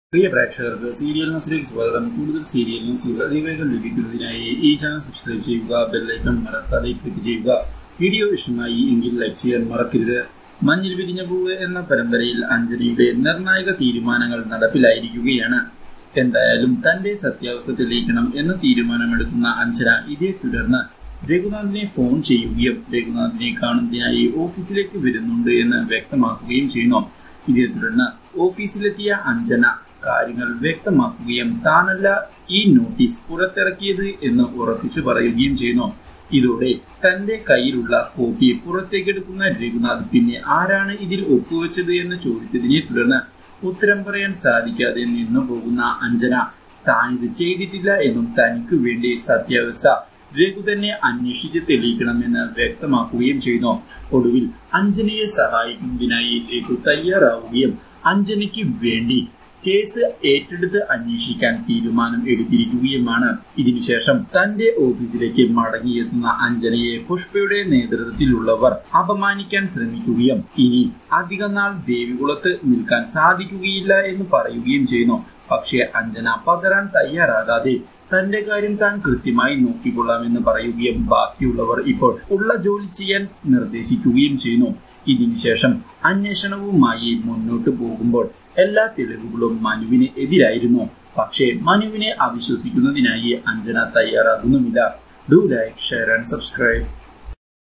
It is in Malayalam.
പ്രിയ പ്രേക്ഷകർക്ക് സീരിയൽ ന്യൂസിലേക്ക് സ്വാഗതം കൂടുതൽ സീരിയൽ ന്യൂസുകൾ അതിവേഗം ലഭിക്കുന്നതിനായി ഈ ചാനൽ സബ്സ്ക്രൈബ് ചെയ്യുക ബെല്ലൈക്കൺ മറക്കാതെ ക്ലിക്ക് ചെയ്യുക വീഡിയോ ഇഷ്ടമായി എങ്കിൽ ലൈക്ക് ചെയ്യാൻ മറക്കരുത് മഞ്ഞിൽ വിരിഞ്ഞ പൂവ് എന്ന പരമ്പരയിൽ അഞ്ജലിയുടെ നിർണായക തീരുമാനങ്ങൾ നടപ്പിലായിരിക്കുകയാണ് എന്തായാലും തന്റെ സത്യാവസ്ഥ തെളിയിക്കണം എന്ന തീരുമാനമെടുക്കുന്ന അഞ്ജന ഇതേ തുടർന്ന് രഘുനാഥിനെ ഫോൺ ചെയ്യുകയും രഘുനാഥിനെ കാണുന്നതിനായി ഓഫീസിലേക്ക് വരുന്നുണ്ട് എന്ന് വ്യക്തമാക്കുകയും ചെയ്യുന്നു ഇതേ തുടർന്ന് ഓഫീസിലെത്തിയ അഞ്ജന കാര്യങ്ങൾ വ്യക്തമാക്കുകയും താനല്ല ഈ നോട്ടീസ് പുറത്തിറക്കിയത് എന്ന് ഉറപ്പിച്ചു പറയുകയും ചെയ്യുന്നു ഇതോടെ തന്റെ കയ്യിലുള്ള കോപ്പി പുറത്തേക്കെടുക്കുന്ന രഘുനാഥ് പിന്നെ ആരാണ് ഇതിൽ ഒപ്പുവെച്ചത് എന്ന് ചോദിച്ചതിനെ തുടർന്ന് ഉത്തരം പറയാൻ സാധിക്കാതെ നിന്നു പോകുന്ന അഞ്ജന താൻ ഇത് ചെയ്തിട്ടില്ല എന്നും തനിക്ക് വേണ്ടി സത്യാവസ്ഥ രഘു തന്നെ അന്വേഷിച്ച് തെളിയിക്കണമെന്ന് വ്യക്തമാക്കുകയും ചെയ്യുന്നു ഒടുവിൽ അഞ്ജനയെ സഹായിക്കുന്നതിനായി രഘു തയ്യാറാവുകയും അഞ്ജനയ്ക്ക് വേണ്ടി കേസ് ഏറ്റെടുത്ത് അന്വേഷിക്കാൻ തീരുമാനം എടുത്തിരിക്കുകയുമാണ് ഇതിനുശേഷം തന്റെ ഓഫീസിലേക്ക് മടങ്ങിയെത്തുന്ന അഞ്ജനയെ പുഷ്പയുടെ നേതൃത്വത്തിലുള്ളവർ അപമാനിക്കാൻ ശ്രമിക്കുകയും ഇനി അധിക നാൾ ദേവികുളത്ത് നിൽക്കാൻ സാധിക്കുകയില്ല എന്ന് പറയുകയും ചെയ്യുന്നു പക്ഷേ അഞ്ജന പകരാൻ തയ്യാറാകാതെ തന്റെ കാര്യം താൻ കൃത്യമായി നോക്കിക്കൊള്ളാമെന്ന് പറയുകയും ബാക്കിയുള്ളവർ ഇപ്പോൾ ഉള്ള ജോലി ചെയ്യാൻ നിർദ്ദേശിക്കുകയും ചെയ്യുന്നു ഇതിനുശേഷം അന്വേഷണവുമായി മുന്നോട്ട് പോകുമ്പോൾ എല്ലാ തെളിവുകളും മനുവിന് എതിരായിരുന്നു പക്ഷേ മനുവിനെ അവിശ്വസിക്കുന്നതിനായി അഞ്ജന തയ്യാറാകുന്നുമില്ല do like share and subscribe